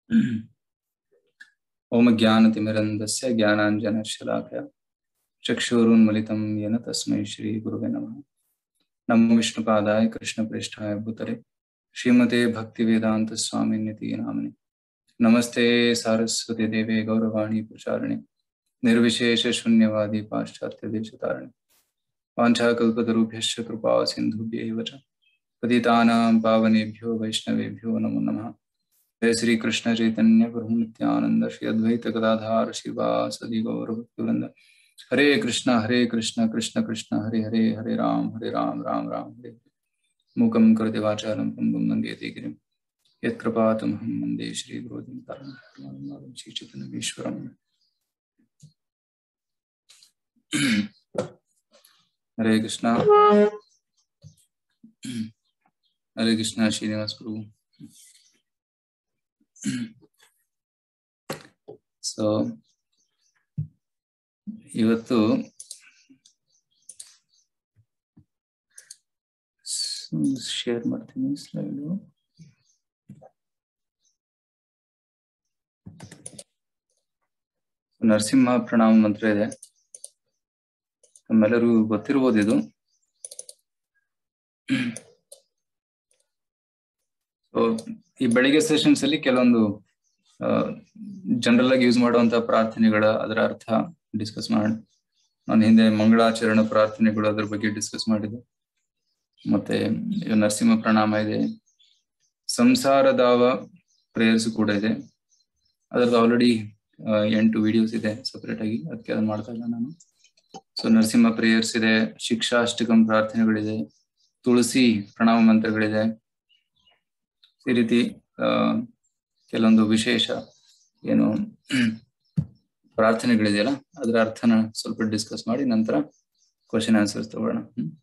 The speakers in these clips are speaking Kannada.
ओम ज्ञानतिमिरन्दस्य ज्ञानाञ्जनशलाकया चक्षुरुन्मलितं येन तस्मै श्रीगुरुवे नमः नमो विष्णुपादाय कृष्णप्रेष्ठाय भूतले श्रीमते भक्तिवेदान्तस्वामिन्यति नामने नमस्ते सारस्वती देवे गौरवाणी प्रचारिणे निर्विशेषशून्यवादी पाश्चात्यदेशतारिणे वाञ्छाकल्पतरुभ्यश्च कृपा सिन्धुभ्यैव च पतितानां पावनेभ्यो वैष्णवेभ्यो नमो नमः जय श्री कृष्ण चैतन्य प्रभु नित्यानंद श्री अद्वैत गदाधार शिवासदि गौर भक्तिवृंद हरे कृष्ण हरे कृष्ण कृष्ण कृष्ण हरे हरे हरे राम हरे राम राम राम हरे मूकं कृते वाचालं पुंगं वन्दे गिरिं यत्कृपातमहं वन्दे श्रीगुरुदिं परमं श्रीचैतन्यमीश्वरम् हरे कृष्ण हरे कृष्ण श्रीनिवास प्रभु ಸೊ ಇವತ್ತು ಶೇರ್ ಮಾಡ್ತೀನಿ ಸ್ಲೈಡು ನರಸಿಂಹ ಪ್ರಣಾಮ ಮಂತ್ರ ಇದೆ ನಮ್ಮೆಲ್ಲರಿಗೂ ಗೊತ್ತಿರ್ಬೋದು ಇದು ಸೊ ಈ ಬೆಳಿಗ್ಗೆ ಸೆಷನ್ಸ್ ಅಲ್ಲಿ ಕೆಲವೊಂದು ಜನರಲ್ ಆಗಿ ಯೂಸ್ ಮಾಡುವಂತ ಪ್ರಾರ್ಥನೆಗಳ ಅದರ ಅರ್ಥ ಡಿಸ್ಕಸ್ ಮಾಡಿ ನಾನು ಹಿಂದೆ ಮಂಗಳಾಚರಣ ಪ್ರಾರ್ಥನೆಗಳು ಅದ್ರ ಬಗ್ಗೆ ಡಿಸ್ಕಸ್ ಮಾಡಿದೆ ಮತ್ತೆ ನರಸಿಂಹ ಪ್ರಣಾಮ ಇದೆ ಸಂಸಾರದಾವ ಪ್ರೇಯರ್ಸ್ ಕೂಡ ಇದೆ ಅದರದ್ದು ಆಲ್ರೆಡಿ ಎಂಟು ವಿಡಿಯೋಸ್ ಇದೆ ಸಪರೇಟ್ ಆಗಿ ಅದಕ್ಕೆ ಅದನ್ನ ಮಾಡ್ತಾ ಇಲ್ಲ ನಾನು ಸೊ ನರಸಿಂಹ ಪ್ರೇಯರ್ಸ್ ಇದೆ ಶಿಕ್ಷಾಷ್ಟಕಂ ಪ್ರಾರ್ಥನೆಗಳಿದೆ ತುಳಸಿ ಪ್ರಣಾಮ ಮಂತ್ರಗಳಿದೆ ಈ ರೀತಿ ಕೆಲವೊಂದು ವಿಶೇಷ ಏನು ಪ್ರಾರ್ಥನೆಗಳಿದೆಯಲ್ಲ ಅದರ ಅರ್ಥನ ಸ್ವಲ್ಪ ಡಿಸ್ಕಸ್ ಮಾಡಿ ನಂತರ ಕ್ವಶನ್ ಆನ್ಸರ್ಸ್ ತಗೋಣ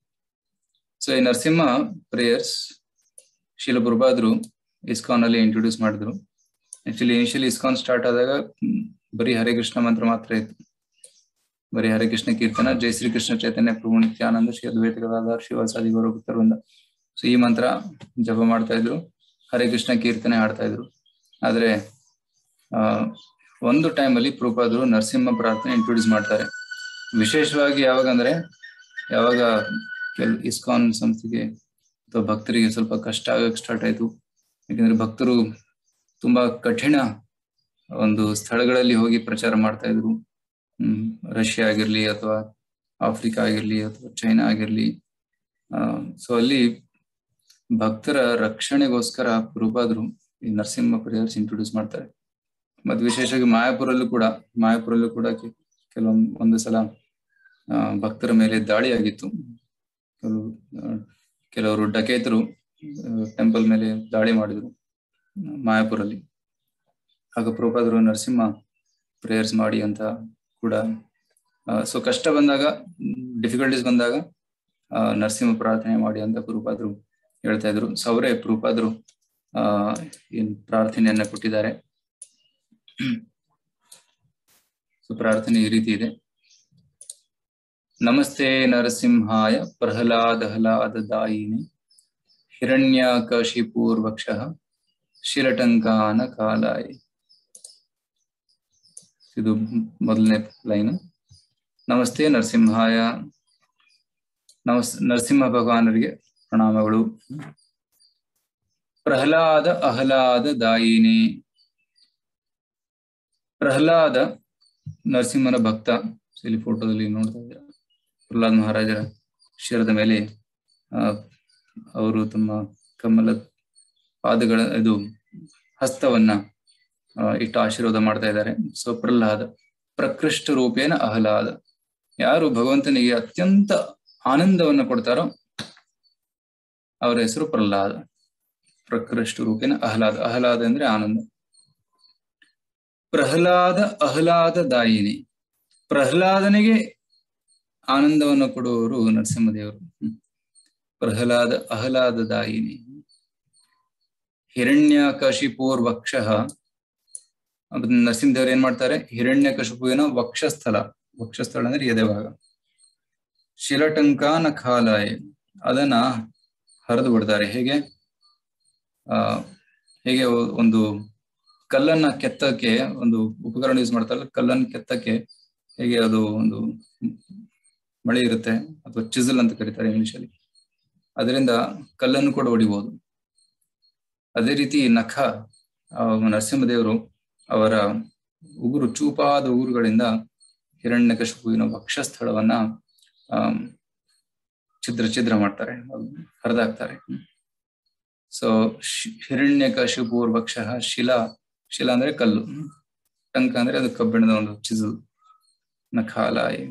ಸೊ ಈ ನರಸಿಂಹ ಪ್ರೇಯರ್ಸ್ ಶೀಲ ಬುರ್ಬಾದ್ರು ಇಸ್ಕಾನ್ ಅಲ್ಲಿ ಇಂಟ್ರೊಡ್ಯೂಸ್ ಮಾಡಿದ್ರು ಆಕ್ಚುಲಿ ಇನಿಷಿಯಲಿ ಇಸ್ಕಾನ್ ಸ್ಟಾರ್ಟ್ ಆದಾಗ ಬರೀ ಹರೇ ಕೃಷ್ಣ ಮಂತ್ರ ಮಾತ್ರ ಇತ್ತು ಬರೀ ಹರೇ ಕೃಷ್ಣ ಕೀರ್ತನ ಜೈ ಶ್ರೀ ಕೃಷ್ಣ ಚೈತನ್ಯ ಪ್ರಭು ನಿತ್ಯಾನಂದ ಶ್ರೀ ಅದ್ವೈತ ಗದಾಧಾರ್ ಶಿವಸಾದಿ ಗೌರವ ಭಕ್ತರಿಂದ ಸೊ ಈ ಮಂತ್ರ ಜಪ ಮಾಡ್ತಾ ಇದ್ರು ಹರೇ ಕೃಷ್ಣ ಕೀರ್ತನೆ ಹಾಡ್ತಾ ಇದ್ರು ಆದ್ರೆ ಆ ಒಂದು ಟೈಮ್ ಅಲ್ಲಿ ಪ್ರೂಪಾದ್ರು ನರಸಿಂಹ ಪ್ರಾರ್ಥನೆ ಇಂಟ್ರೊಡ್ಯೂಸ್ ಮಾಡ್ತಾರೆ ವಿಶೇಷವಾಗಿ ಯಾವಾಗ ಅಂದ್ರೆ ಯಾವಾಗ ಕೆಲ್ ಇಸ್ಕಾನ್ ಸಂಸ್ಥೆಗೆ ಅಥವಾ ಭಕ್ತರಿಗೆ ಸ್ವಲ್ಪ ಕಷ್ಟ ಆಗಕ್ ಸ್ಟಾರ್ಟ್ ಆಯ್ತು ಯಾಕಂದ್ರೆ ಭಕ್ತರು ತುಂಬಾ ಕಠಿಣ ಒಂದು ಸ್ಥಳಗಳಲ್ಲಿ ಹೋಗಿ ಪ್ರಚಾರ ಮಾಡ್ತಾ ಇದ್ರು ಹ್ಮ್ ರಷ್ಯಾ ಆಗಿರ್ಲಿ ಅಥವಾ ಆಫ್ರಿಕಾ ಆಗಿರ್ಲಿ ಅಥವಾ ಚೈನಾ ಆಗಿರ್ಲಿ ಆ ಸೊ ಅಲ್ಲಿ ಭಕ್ತರ ರಕ್ಷಣೆಗೋಸ್ಕರ ಪ್ರಭಾದ್ರು ಈ ನರಸಿಂಹ ಪ್ರೇಯರ್ಸ್ ಇಂಟ್ರೊಡ್ಯೂಸ್ ಮಾಡ್ತಾರೆ ಮತ್ತೆ ವಿಶೇಷವಾಗಿ ಮಾಯಾಪುರಲ್ಲೂ ಕೂಡ ಮಾಯಾಪುರಲ್ಲೂ ಕೂಡ ಕೆಲವೊಂದು ಒಂದು ಸಲ ಭಕ್ತರ ಮೇಲೆ ದಾಳಿ ಆಗಿತ್ತು ಕೆಲವು ಕೆಲವರು ಡಕೇತರು ಟೆಂಪಲ್ ಮೇಲೆ ದಾಳಿ ಮಾಡಿದ್ರು ಮಾಯಾಪುರಲ್ಲಿ ಆಗ ಪ್ರಭಾದ್ರು ನರಸಿಂಹ ಪ್ರೇಯರ್ಸ್ ಮಾಡಿ ಅಂತ ಕೂಡ ಸೊ ಕಷ್ಟ ಬಂದಾಗ ಡಿಫಿಕಲ್ಟೀಸ್ ಬಂದಾಗ ನರಸಿಂಹ ಪ್ರಾರ್ಥನೆ ಮಾಡಿ ಅಂತ ಪ್ರಭಾದ್ರು ಹೇಳ್ತಾ ಇದ್ರು ಸೊ ಅವರೇ ಪ್ರೂಪಾದ್ರು ಆ ಏನ್ ಪ್ರಾರ್ಥನೆಯನ್ನ ಕೊಟ್ಟಿದ್ದಾರೆ ಸೊ ಪ್ರಾರ್ಥನೆ ಈ ರೀತಿ ಇದೆ ನಮಸ್ತೆ ನರಸಿಂಹಾಯ ಪ್ರಹ್ಲಾದ ಹಲಾದ ದಾಯಿನಿ ಹಿರಣ್ಯಕಶಿಪೂರ್ವಕ್ಷ ಶಿರಟಂಕಾನ ಕಾಲಾಯ ಇದು ಮೊದಲನೇ ಲೈನ್ ನಮಸ್ತೆ ನರಸಿಂಹಾಯ ನಮಸ್ ನರಸಿಂಹ ಭಗವಾನರಿಗೆ ಪ್ರಣಾಮಗಳು ಪ್ರಹ್ಲಾದ ಅಹ್ಲಾದ ದಾಯಿನಿ ಪ್ರಹ್ಲಾದ ನರಸಿಂಹನ ಭಕ್ತ ಇಲ್ಲಿ ಫೋಟೋದಲ್ಲಿ ನೋಡ್ತಾ ಇದ್ದೀರಾ ಪ್ರಹ್ಲಾದ್ ಮಹಾರಾಜರ ಶಿರದ ಮೇಲೆ ಆ ಅವರು ತಮ್ಮ ಕಮಲ ಪಾದಗಳ ಇದು ಹಸ್ತವನ್ನ ಇಟ್ಟು ಆಶೀರ್ವಾದ ಮಾಡ್ತಾ ಇದ್ದಾರೆ ಸೊ ಪ್ರಹ್ಲಾದ ಪ್ರಕೃಷ್ಟ ರೂಪೇನ ಅಹ್ಲಾದ ಯಾರು ಭಗವಂತನಿಗೆ ಅತ್ಯಂತ ಆನಂದವನ್ನ ಕೊಡ್ತಾರೋ ಅವರ ಹೆಸರು ಪ್ರಹ್ಲಾದ ಪ್ರಕೃಷ್ಟ ರೂಪೇನ ಆಹ್ಲಾದ ಆಹ್ಲಾದ ಅಂದ್ರೆ ಆನಂದ ಪ್ರಹ್ಲಾದ ಆಹ್ಲಾದ ದಾಯಿನಿ ಪ್ರಹ್ಲಾದನಿಗೆ ಆನಂದವನ್ನು ಕೊಡುವವರು ನರಸಿಂಹದೇವರು ಪ್ರಹ್ಲಾದ ಆಹ್ಲಾದ ದಾಯಿನಿ ಹಿರಣ್ಯ ಕಶಿಪೂರ್ ವಕ್ಷ ನರಸಿಂಹದೇವರು ಏನ್ ಮಾಡ್ತಾರೆ ಹಿರಣ್ಯ ಕಶಿಪುವಿನ ವಕ್ಷಸ್ಥಳ ವಕ್ಷಸ್ಥಳ ಅಂದ್ರೆ ಎದೆಭಾಗ ಶಿಲಟಂಕಾನ ಖಾಲಾಯ ಅದನ್ನ ಹರಿದು ಬಿಡ್ತಾರೆ ಹೇಗೆ ಆ ಹೇಗೆ ಒಂದು ಕಲ್ಲನ್ನ ಕೆತ್ತಕ್ಕೆ ಒಂದು ಉಪಕರಣ ಯೂಸ್ ಮಾಡ್ತಾರಲ್ಲ ಕಲ್ಲನ್ನ ಕೆತ್ತಕ್ಕೆ ಹೇಗೆ ಅದು ಒಂದು ಮಳೆ ಇರುತ್ತೆ ಅಥವಾ ಚಿಸಲ್ ಅಂತ ಕರೀತಾರೆ ಇಂಗ್ಲಿಷ್ ಅಲ್ಲಿ ಅದರಿಂದ ಕಲ್ಲನ್ನು ಕೂಡ ಹೊಡಿಬಹುದು ಅದೇ ರೀತಿ ನಖ ನರಸಿಂಹದೇವರು ಅವರ ಉಗುರು ಚೂಪಾದ ಉಗುರುಗಳಿಂದ ಹಿರಣ್ಯಕಶಿಪುವಿನ ವಕ್ಷಸ್ಥಳವನ್ನ ಆ ಛಿದ್ರ ಛಿದ್ರ ಮಾಡ್ತಾರೆ ಹರಿದಾಕ್ತಾರೆ ಸೊ ಹಿರಣ್ಯಕಶಿಪುರ್ ವಕ್ಷ ಶಿಲಾ ಶಿಲಾ ಅಂದ್ರೆ ಕಲ್ಲು ಟಂಕ ಅಂದ್ರೆ ಅದು ಕಬ್ಬಿಣದ ಒಂದು ಚಿಸಲ್ ನಖಾಲಾಯ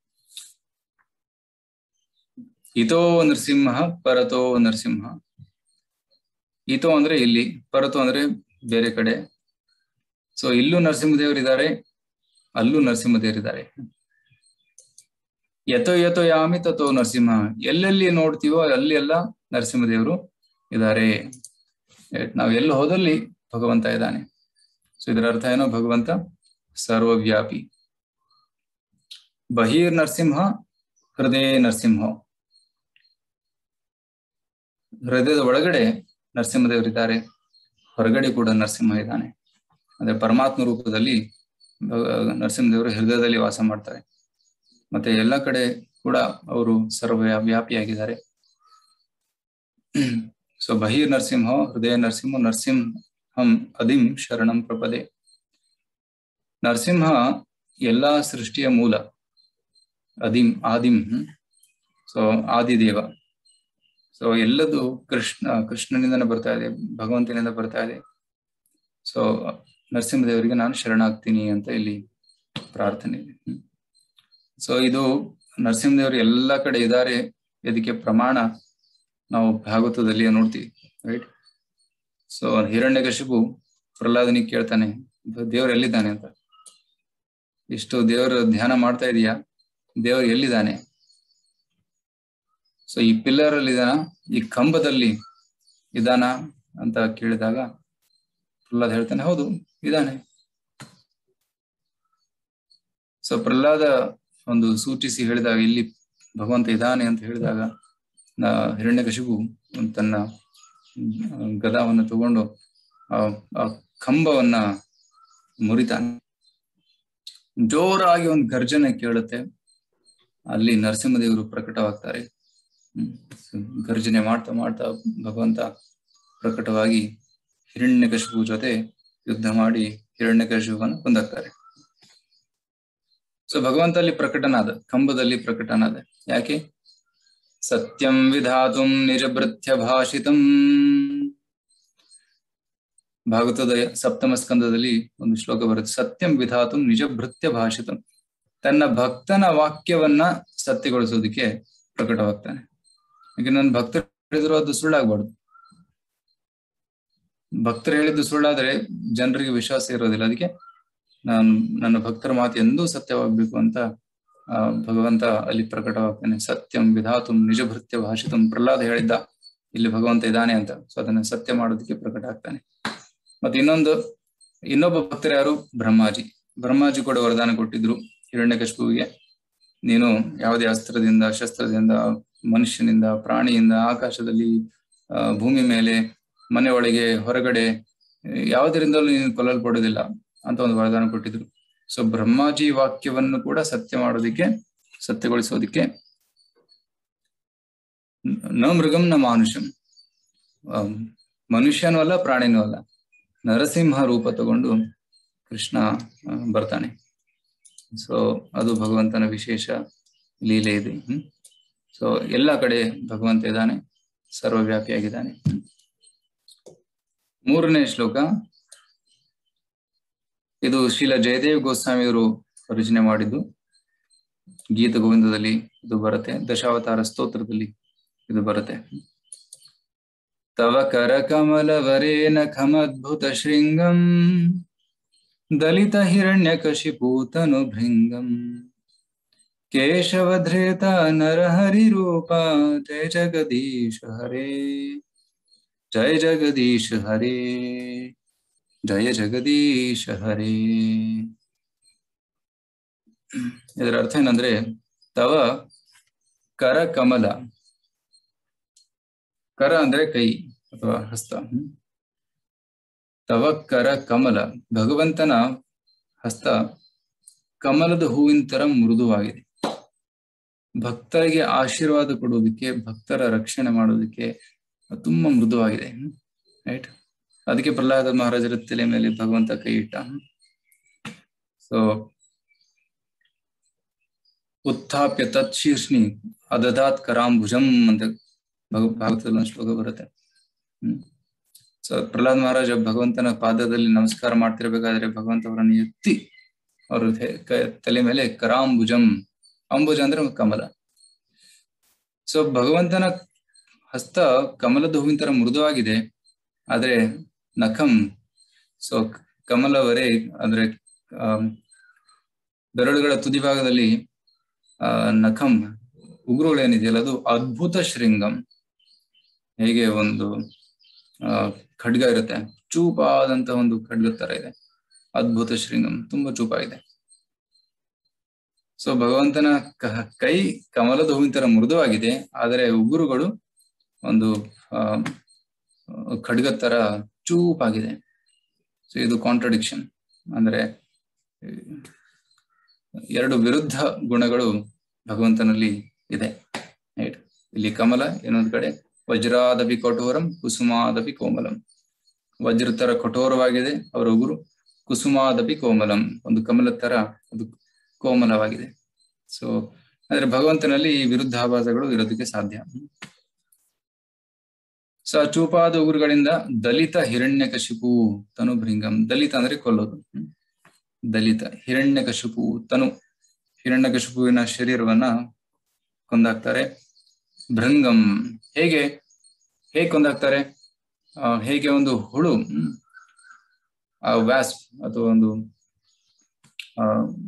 ಇತೋ ನರಸಿಂಹ ಪರತೋ ನರಸಿಂಹ ಇತೋ ಅಂದ್ರೆ ಇಲ್ಲಿ ಪರತೋ ಅಂದ್ರೆ ಬೇರೆ ಕಡೆ ಸೊ ಇಲ್ಲೂ ನರಸಿಂಹದೇವರಿದ್ದಾರೆ ಅಲ್ಲೂ ನರಸಿಂಹದೇವರಿದ್ದಾರೆ ಯಥೋ ಯಥೋ ಯಾಮಿ ತಥೋ ನರಸಿಂಹ ಎಲ್ಲೆಲ್ಲಿ ನೋಡ್ತೀವೋ ಅಲ್ಲಿ ಎಲ್ಲ ನರಸಿಂಹದೇವರು ಇದ್ದಾರೆ ನಾವು ಎಲ್ಲಿ ಹೋದಲ್ಲಿ ಭಗವಂತ ಇದ್ದಾನೆ ಸೊ ಇದರ ಅರ್ಥ ಏನೋ ಭಗವಂತ ಸರ್ವವ್ಯಾಪಿ ಬಹಿರ್ ನರಸಿಂಹ ಹೃದಯ ನರಸಿಂಹ ಹೃದಯದ ಒಳಗಡೆ ನರಸಿಂಹದೇವರಿದ್ದಾರೆ ಹೊರಗಡೆ ಕೂಡ ನರಸಿಂಹ ಇದ್ದಾನೆ ಅಂದ್ರೆ ಪರಮಾತ್ಮ ರೂಪದಲ್ಲಿ ನರಸಿಂಹದೇವರು ಹೃದಯದಲ್ಲಿ ವಾಸ ಮಾಡ್ತಾರೆ ಮತ್ತೆ ಎಲ್ಲ ಕಡೆ ಕೂಡ ಅವರು ಸರ್ವ ವ್ಯಾಪಿಯಾಗಿದ್ದಾರೆ ಸೊ ಬಹಿರ್ ನರಸಿಂಹ ಹೃದಯ ನರಸಿಂಹ ನರಸಿಂಹಂ ಅದಿಂ ಶರಣಂ ಪ್ರಪದೆ ನರಸಿಂಹ ಎಲ್ಲಾ ಸೃಷ್ಟಿಯ ಮೂಲ ಅದಿಂ ಆದಿಂ ಸೊ ಆದಿದೇವ ಸೊ ಎಲ್ಲದು ಕೃಷ್ಣ ಕೃಷ್ಣನಿಂದನೇ ಬರ್ತಾ ಇದೆ ಭಗವಂತನಿಂದ ಬರ್ತಾ ಇದೆ ಸೊ ನರಸಿಂಹದೇವರಿಗೆ ನಾನು ಶರಣಾಗ್ತೀನಿ ಅಂತ ಇಲ್ಲಿ ಪ್ರಾರ್ಥನೆ ಇದೆ ಸೊ ಇದು ನರಸಿಂಹದೇವರು ಎಲ್ಲ ಕಡೆ ಇದ್ದಾರೆ ಇದಕ್ಕೆ ಪ್ರಮಾಣ ನಾವು ಭಾಗವತದಲ್ಲಿ ನೋಡ್ತೀವಿ ರೈಟ್ ಸೊ ಹಿರಣ್ಯಕಶಿಪು ಪ್ರಹ್ಲಾದನಿಗೆ ಕೇಳ್ತಾನೆ ದೇವ್ರು ಎಲ್ಲಿದ್ದಾನೆ ಅಂತ ಇಷ್ಟು ದೇವರ ಧ್ಯಾನ ಮಾಡ್ತಾ ಇದೀಯಾ ದೇವರು ಎಲ್ಲಿದ್ದಾನೆ ಸೊ ಈ ಪಿಲ್ಲರ್ ಅಲ್ಲಿ ಇದಾನ ಈ ಕಂಬದಲ್ಲಿ ಇದಾನ ಅಂತ ಕೇಳಿದಾಗ ಪ್ರಹ್ಲಾದ್ ಹೇಳ್ತಾನೆ ಹೌದು ಇದಾನೆ ಸೊ ಪ್ರಹ್ಲಾದ ಒಂದು ಸೂಚಿಸಿ ಹೇಳಿದಾಗ ಇಲ್ಲಿ ಭಗವಂತ ಇದ್ದಾನೆ ಅಂತ ಹೇಳಿದಾಗ ನಾ ಹಿರಣ್ಯಕಶಿಪು ತನ್ನ ಗದಾವನ್ನು ತಗೊಂಡು ಆ ಕಂಬವನ್ನ ಮುರಿತಾನೆ ಜೋರಾಗಿ ಒಂದು ಗರ್ಜನೆ ಕೇಳುತ್ತೆ ಅಲ್ಲಿ ನರಸಿಂಹದೇವರು ಪ್ರಕಟವಾಗ್ತಾರೆ ಗರ್ಜನೆ ಮಾಡ್ತಾ ಮಾಡ್ತಾ ಭಗವಂತ ಪ್ರಕಟವಾಗಿ ಹಿರಣ್ಯಕಶಿಪು ಜೊತೆ ಯುದ್ಧ ಮಾಡಿ ಹಿರಣ್ಯಕಶಿಪುವನ್ನು ಕೊಂದಾಕ್ತಾರೆ ಸೊ ಭಗವಂತ ಅಲ್ಲಿ ಪ್ರಕಟನಾದ ಕಂಬದಲ್ಲಿ ಪ್ರಕಟನಾದ ಯಾಕೆ ಸತ್ಯಂ ವಿಧಾತುಂ ನಿಜಭೃತ್ಯ ಭಾಷಿತಂ ಭಾಗವತದ ಸಪ್ತಮ ಸ್ಕಂದದಲ್ಲಿ ಒಂದು ಶ್ಲೋಕ ಬರುತ್ತೆ ಸತ್ಯಂ ವಿಧಾತುಂ ನಿಜಭೃತ್ಯ ಭಾಷಿತಂ ತನ್ನ ಭಕ್ತನ ವಾಕ್ಯವನ್ನ ಸತ್ಯಗೊಳಿಸೋದಕ್ಕೆ ಪ್ರಕಟವಾಗ್ತಾನೆ ಈಗ ನನ್ನ ಭಕ್ತರು ಹೇಳಿದ್ರು ಅದು ಸುಳ್ಳಾಗ್ಬಾರ್ದು ಭಕ್ತರು ಹೇಳಿದ್ದು ಸುಳ್ಳಾದ್ರೆ ಜನರಿಗೆ ವಿಶ್ವಾಸ ಇರೋದಿಲ್ಲ ಅದಕ್ಕೆ ನಾನು ನನ್ನ ಭಕ್ತರ ಮಾತು ಎಂದೂ ಸತ್ಯವಾಗ್ಬೇಕು ಅಂತ ಆ ಭಗವಂತ ಅಲ್ಲಿ ಪ್ರಕಟವಾಗ್ತಾನೆ ಸತ್ಯಂ ವಿಧಾತುಂ ನಿಜಭೃತ್ಯ ಭಾಷಿತಂ ಪ್ರಹ್ಲಾದ ಹೇಳಿದ್ದ ಇಲ್ಲಿ ಭಗವಂತ ಇದ್ದಾನೆ ಅಂತ ಸೊ ಅದನ್ನ ಸತ್ಯ ಮಾಡೋದಕ್ಕೆ ಪ್ರಕಟ ಆಗ್ತಾನೆ ಮತ್ತೆ ಇನ್ನೊಂದು ಇನ್ನೊಬ್ಬ ಭಕ್ತರು ಯಾರು ಬ್ರಹ್ಮಾಜಿ ಬ್ರಹ್ಮಾಜಿ ಕೂಡ ವರದಾನ ಕೊಟ್ಟಿದ್ರು ಹಿರಣ್ಯಕಶಿಪುವಿಗೆ ನೀನು ಯಾವುದೇ ಅಸ್ತ್ರದಿಂದ ಶಸ್ತ್ರದಿಂದ ಮನುಷ್ಯನಿಂದ ಪ್ರಾಣಿಯಿಂದ ಆಕಾಶದಲ್ಲಿ ಭೂಮಿ ಮೇಲೆ ಮನೆ ಒಳಗೆ ಹೊರಗಡೆ ಯಾವುದರಿಂದಲೂ ನೀನು ಕೊಲ್ಲಲ್ಪಡೋದಿಲ್ಲ ಅಂತ ಒಂದು ವರದಾನ ಕೊಟ್ಟಿದ್ರು ಸೊ ಬ್ರಹ್ಮಾಜಿ ವಾಕ್ಯವನ್ನು ಕೂಡ ಸತ್ಯ ಮಾಡೋದಿಕ್ಕೆ ಸತ್ಯಗೊಳಿಸೋದಿಕ್ಕೆ ನ ಮೃಗಂ ನ ಮಾನುಷಂ ಮನುಷ್ಯನೂ ಅಲ್ಲ ಪ್ರಾಣಿನೂ ಅಲ್ಲ ನರಸಿಂಹ ರೂಪ ತಗೊಂಡು ಕೃಷ್ಣ ಬರ್ತಾನೆ ಸೊ ಅದು ಭಗವಂತನ ವಿಶೇಷ ಲೀಲೆ ಇದೆ ಹ್ಮ್ ಸೊ ಎಲ್ಲ ಕಡೆ ಭಗವಂತ ಇದ್ದಾನೆ ಸರ್ವವ್ಯಾಪಿಯಾಗಿದ್ದಾನೆ ಮೂರನೇ ಶ್ಲೋಕ ಇದು ಶ್ರೀಲ ಜಯದೇವ್ ಗೋಸ್ವಾಮಿಯವರು ರಚನೆ ಮಾಡಿದ್ದು ಗೀತ ಗೋವಿಂದದಲ್ಲಿ ಇದು ಬರುತ್ತೆ ದಶಾವತಾರ ಸ್ತೋತ್ರದಲ್ಲಿ ಇದು ಬರುತ್ತೆ ತವ ಕರ ಕಮಲ ವರೇನ ಖಮದ್ಭುತ ಶೃಂಗಂ ದಲಿತ ಹಿರಣ್ಯ ಕಶಿಪೂತನು ಭೃಂಗಂ ಕೇಶವಧೃತ ನರಹರಿ ರೂಪ ಜಯ ಜಗದೀಶ ಹರೇ ಜಯ ಜಗದೀಶ ಹರೇ ಜಯ ಜಗದೀಶ ಹರೇ ಇದರ ಅರ್ಥ ಏನಂದ್ರೆ ತವ ಕರ ಕಮಲ ಕರ ಅಂದ್ರೆ ಕೈ ಅಥವಾ ಹಸ್ತ ತವಕ್ಕರ ಕಮಲ ಭಗವಂತನ ಹಸ್ತ ಕಮಲದ ಹೂವಿನ ತರ ಮೃದುವಾಗಿದೆ ಭಕ್ತರಿಗೆ ಆಶೀರ್ವಾದ ಕೊಡೋದಕ್ಕೆ ಭಕ್ತರ ರಕ್ಷಣೆ ಮಾಡೋದಕ್ಕೆ ತುಂಬಾ ಮೃದುವಾಗಿದೆ ರೈಟ್ ಅದಕ್ಕೆ ಪ್ರಹ್ಲಾದ ಮಹಾರಾಜರ ತಲೆ ಮೇಲೆ ಭಗವಂತ ಕೈ ಇಟ್ಟ ಸೊ ಉತ್ಥಾಪ್ಯ ತತ್ ಶೀರ್ಷ್ಣಿ ಅದದಾತ್ ಕರಾಂಭುಜಂ ಅಂತ ಭಾಗವತದಲ್ಲಿ ಒಂದು ಶ್ಲೋಕ ಬರುತ್ತೆ ಹ್ಮ್ ಸೊ ಪ್ರಹ್ಲಾದ್ ಮಹಾರಾಜ ಭಗವಂತನ ಪಾದದಲ್ಲಿ ನಮಸ್ಕಾರ ಮಾಡ್ತಿರ್ಬೇಕಾದ್ರೆ ಭಗವಂತ ಅವರನ್ನು ಎತ್ತಿ ಅವ್ರ ತಲೆ ಮೇಲೆ ಕರಾಂಬುಜಂ ಅಂಬುಜ ಅಂದ್ರೆ ಕಮಲ ಸೊ ಭಗವಂತನ ಹಸ್ತ ಕಮಲದ ಹೂವಿನ ತರ ಮೃದುವಾಗಿದೆ ಆದ್ರೆ ನಖಂ ಸೊ ಕಮಲವರೇ ಅಂದ್ರೆ ಆ ಬೆರಳುಗಳ ತುದಿ ಭಾಗದಲ್ಲಿ ಆ ನಖಂ ಉಗುರುಗಳೇನಿದೆಯಲ್ಲ ಅದು ಅದ್ಭುತ ಶೃಂಗಂ ಹೇಗೆ ಒಂದು ಆ ಖಡ್ಗ ಇರುತ್ತೆ ಚೂಪಾದಂತ ಒಂದು ಖಡ್ಗ ತರ ಇದೆ ಅದ್ಭುತ ಶೃಂಗಂ ತುಂಬಾ ಚೂಪಾಗಿದೆ ಸೊ ಭಗವಂತನ ಕೈ ಕಮಲದ ಹೂವಿನ ತರ ಮೃದುವಾಗಿದೆ ಆದರೆ ಉಗುರುಗಳು ಒಂದು ಆ ಖಡ್ಗ ತರ ಚೂಪಾಗಿದೆ ಸೊ ಇದು ಕಾಂಟ್ರಡಿಕ್ಷನ್ ಅಂದ್ರೆ ಎರಡು ವಿರುದ್ಧ ಗುಣಗಳು ಭಗವಂತನಲ್ಲಿ ಇದೆ ರೈಟ್ ಇಲ್ಲಿ ಕಮಲ ಇನ್ನೊಂದು ಕಡೆ ವಜ್ರಾದಪಿ ಕಠೋರಂ ಕುಸುಮಾದಪಿ ಕೋಮಲಂ ವಜ್ರ ತರ ಕಠೋರವಾಗಿದೆ ಅವರ ಉಗುರು ಕುಸುಮಾದಪಿ ಕೋಮಲಂ ಒಂದು ಕಮಲ ತರ ಅದು ಕೋಮಲವಾಗಿದೆ ಸೊ ಅಂದ್ರೆ ಭಗವಂತನಲ್ಲಿ ಈ ವಿರುದ್ಧಾಭಾಸಗಳು ಇರೋದಕ್ಕೆ ಸಾಧ್ಯ ಸೊ ಚೂಪಾದ ಉಗುರುಗಳಿಂದ ದಲಿತ ಹಿರಣ್ಯಕಶಿಪು ತನು ಭೃಂಗಂ ದಲಿತ ಅಂದ್ರೆ ಕೊಲ್ಲೋದು ದಲಿತ ಹಿರಣ್ಯಕಶಿಪು ತನು ಹಿರಣ್ಯಕಶಿಪುವಿನ ಶರೀರವನ್ನ ಕೊಂದಾಕ್ತಾರೆ ಭೃಂಗಂ ಹೇಗೆ ಹೇಗೆ ಕೊಂದಾಕ್ತಾರೆ ಹೇಗೆ ಒಂದು ಹುಳು ಆ ವ್ಯಾಸ್ ಅಥವಾ ಒಂದು ಆ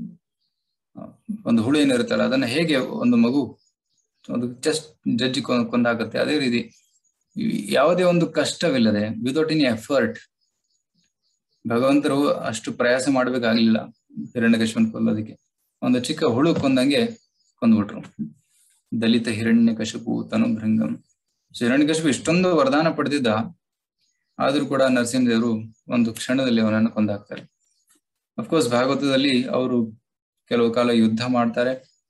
ಒಂದು ಹುಳು ಏನಿರುತ್ತಲ್ಲ ಅದನ್ನ ಹೇಗೆ ಒಂದು ಮಗು ಒಂದು ಜಸ್ಟ್ ಜಡ್ಜಿ ಕೊಂದಾಗುತ್ತೆ ಅದೇ ರೀತಿ ಯಾವುದೇ ಒಂದು ಕಷ್ಟವಿಲ್ಲದೆ ವಿದೌಟ್ ಎನಿ ಎಫರ್ಟ್ ಭಗವಂತರು ಅಷ್ಟು ಪ್ರಯಾಸ ಮಾಡ್ಬೇಕಾಗ್ಲಿಲ್ಲ ಹಿರಣ್ಯಕಶ್ಯಪನ್ ಕೊಲ್ಲೋದಕ್ಕೆ ಒಂದು ಚಿಕ್ಕ ಹುಳು ಕೊಂದಂಗೆ ಕೊಂದ್ಬಿಟ್ರು ದಲಿತ ಹಿರಣ್ಯಕಶಪು ತನು ಭೃಂಗಂ ಹಿರಣ್ಯಕಶಪು ಇಷ್ಟೊಂದು ವರದಾನ ಪಡೆದಿದ್ದ ಆದ್ರೂ ಕೂಡ ನರಸಿಂಹದೇವರು ಒಂದು ಕ್ಷಣದಲ್ಲಿ ಅವನನ್ನು ಕೊಂದಾಕ್ತಾರೆ ಅಫ್ಕೋರ್ಸ್ ಭಾಗವತದಲ್ಲಿ ಅವರು ಕೆಲವು ಕಾಲ ಯುದ್ಧ ಮಾಡ್ತಾರೆ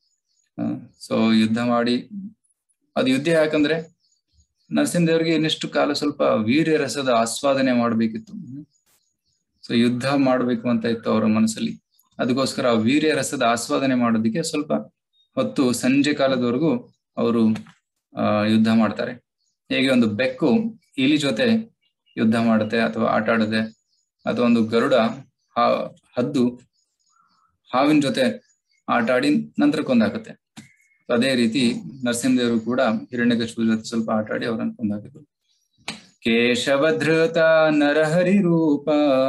ಸೊ ಯುದ್ಧ ಮಾಡಿ ಅದು ಯುದ್ಧ ಯಾಕಂದ್ರೆ ನರಸಿಂಹದೇವರಿಗೆ ಇನ್ನಿಷ್ಟು ಕಾಲ ಸ್ವಲ್ಪ ವೀರ್ಯ ರಸದ ಆಸ್ವಾದನೆ ಮಾಡ್ಬೇಕಿತ್ತು ಸೊ ಯುದ್ಧ ಮಾಡ್ಬೇಕು ಅಂತ ಇತ್ತು ಅವರ ಮನಸ್ಸಲ್ಲಿ ಅದಕ್ಕೋಸ್ಕರ ಆ ವೀರ್ಯ ರಸದ ಆಸ್ವಾದನೆ ಮಾಡೋದಕ್ಕೆ ಸ್ವಲ್ಪ ಹೊತ್ತು ಸಂಜೆ ಕಾಲದವರೆಗೂ ಅವರು ಆ ಯುದ್ಧ ಮಾಡ್ತಾರೆ ಹೇಗೆ ಒಂದು ಬೆಕ್ಕು ಇಲಿ ಜೊತೆ ಯುದ್ಧ ಮಾಡುತ್ತೆ ಅಥವಾ ಆಟ ಆಡುತ್ತೆ ಅಥವಾ ಒಂದು ಗರುಡ ಹಾ ಹದ್ದು ಹಾವಿನ ಜೊತೆ ಆಟ ಆಡಿ ನಂತರ ಕೊಂದಾಕತ್ತೆ ಅದೇ ರೀತಿ ನರಸಿಂಹದೇವರು ಕೂಡ ಹಿರಣ್ಯಕಶಿಪು ಜೊತೆ ಸ್ವಲ್ಪ ಆಟ ಆಡಿ ಅವರನ್ನು ಕೊಂದಾಕಿದ್ರು ಕೇಶವ ಧೃತ ನರಹರಿ ರೂಪ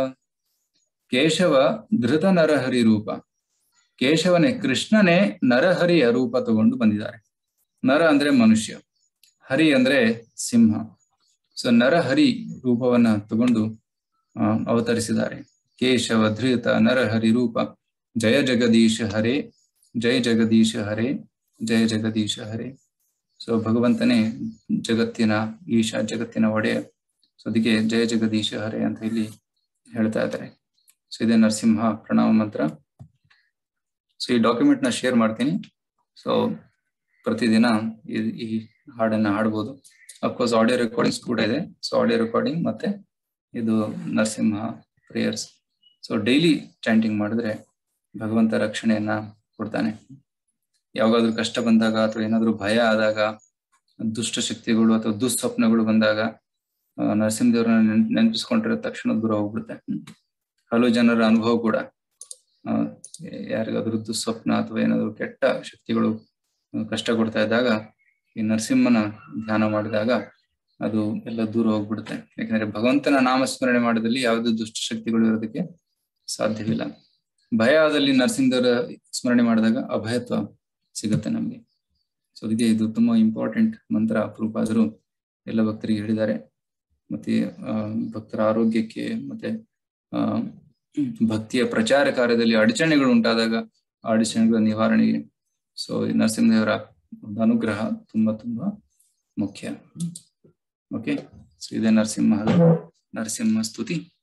ಕೇಶವ ಧೃತ ನರಹರಿ ರೂಪ ಕೇಶವನೇ ಕೃಷ್ಣನೇ ನರಹರಿಯ ರೂಪ ತಗೊಂಡು ಬಂದಿದ್ದಾರೆ ನರ ಅಂದ್ರೆ ಮನುಷ್ಯ ಹರಿ ಅಂದ್ರೆ ಸಿಂಹ ಸೊ ನರಹರಿ ರೂಪವನ್ನ ತಗೊಂಡು ಅವತರಿಸಿದ್ದಾರೆ ಕೇಶವ ಧೃತ ನರಹರಿ ರೂಪ ಜಯ ಜಗದೀಶ ಹರೇ ಜಯ ಜಗದೀಶ ಹರೇ ಜಯ ಜಗದೀಶ ಹರೇ ಸೊ ಭಗವಂತನೇ ಜಗತ್ತಿನ ಈಶ ಜಗತ್ತಿನ ಒಡೆಯ ಸೊ ಅದಕ್ಕೆ ಜಯ ಜಗದೀಶ ಹರೇ ಅಂತ ಇಲ್ಲಿ ಹೇಳ್ತಾ ಇದ್ದಾರೆ ಸೊ ಇದೇ ನರಸಿಂಹ ಪ್ರಣಾಮ ಮಂತ್ರ ಸೊ ಈ ಡಾಕ್ಯುಮೆಂಟ್ ನ ಶೇರ್ ಮಾಡ್ತೀನಿ ಸೊ ಪ್ರತಿದಿನ ಈ ಹಾಡನ್ನ ಹಾಡ್ಬೋದು ಅಫ್ಕೋರ್ಸ್ ಆಡಿಯೋ ರೆಕಾರ್ಡಿಂಗ್ಸ್ ಕೂಡ ಇದೆ ಸೊ ಆಡಿಯೋ ರೆಕಾರ್ಡಿಂಗ್ ಮತ್ತೆ ಇದು Narasimha prayers so daily chanting ಮಾಡಿದ್ರೆ ಭಗವಂತ ರಕ್ಷಣೆಯನ್ನ ಕೊಡ್ತಾನೆ ಯಾವಾಗಾದ್ರೂ ಕಷ್ಟ ಬಂದಾಗ ಅಥವಾ ಏನಾದ್ರೂ ಭಯ ಆದಾಗ ದುಷ್ಟ ಶಕ್ತಿಗಳು ಅಥವಾ ದುಸ್ವಪ್ನಗಳು ಬಂದಾಗ ನರಸಿಂಹದೇವ್ರನ್ನ ನೆನಪಿಸ್ಕೊಂಡ್ರೆ ತಕ್ಷಣ ದೂರ ಹೋಗ್ಬಿಡುತ್ತೆ ಹಲವು ಜನರ ಅನುಭವ ಕೂಡ ಯಾರಿಗಾದ್ರೂ ದುಸ್ವಪ್ನ ಅಥವಾ ಏನಾದ್ರು ಕೆಟ್ಟ ಶಕ್ತಿಗಳು ಕಷ್ಟ ಕೊಡ್ತಾ ಇದ್ದಾಗ ಈ ನರಸಿಂಹನ ಧ್ಯಾನ ಮಾಡಿದಾಗ ಅದು ಎಲ್ಲ ದೂರ ಹೋಗ್ಬಿಡುತ್ತೆ ಯಾಕಂದ್ರೆ ಭಗವಂತನ ನಾಮಸ್ಮರಣೆ ಮಾಡಿದಲ್ಲಿ ಯಾವುದೇ ದುಷ್ಟ ಶಕ್ತಿಗಳು ಇರೋದಕ್ಕೆ ಸಾಧ್ಯವಿಲ್ಲ ಭಯ ಆದಲ್ಲಿ ನರಸಿಂಹರ ಸ್ಮರಣೆ ಮಾಡಿದಾಗ ಅಭಯತ್ವ ಸಿಗುತ್ತೆ ನಮ್ಗೆ ಸೊ ಅದಕ್ಕೆ ಇದು ತುಂಬಾ ಇಂಪಾರ್ಟೆಂಟ್ ಮಂತ್ರ ಪ್ರೂಪಾದರು ಎಲ್ಲ ಭಕ್ತರಿಗೆ ಹೇಳಿದ್ದಾರೆ ಮತ್ತೆ ಆ ಭಕ್ತರ ಆರೋಗ್ಯಕ್ಕೆ ಮತ್ತೆ ಆ ಭಕ್ತಿಯ ಪ್ರಚಾರ ಕಾರ್ಯದಲ್ಲಿ ಅಡಚಣೆಗಳು ಉಂಟಾದಾಗ ಆ ಅಡಚಣೆಗಳ ನಿವಾರಣೆಗೆ ಸೊ ನರಸಿಂಹದೇವರ ಒಂದು ಅನುಗ್ರಹ ತುಂಬಾ ತುಂಬಾ ಮುಖ್ಯ ಓಕೆ ಸೊ ಇದೇ ನರಸಿಂಹ ನರಸಿಂಹ ಸ್ತುತಿ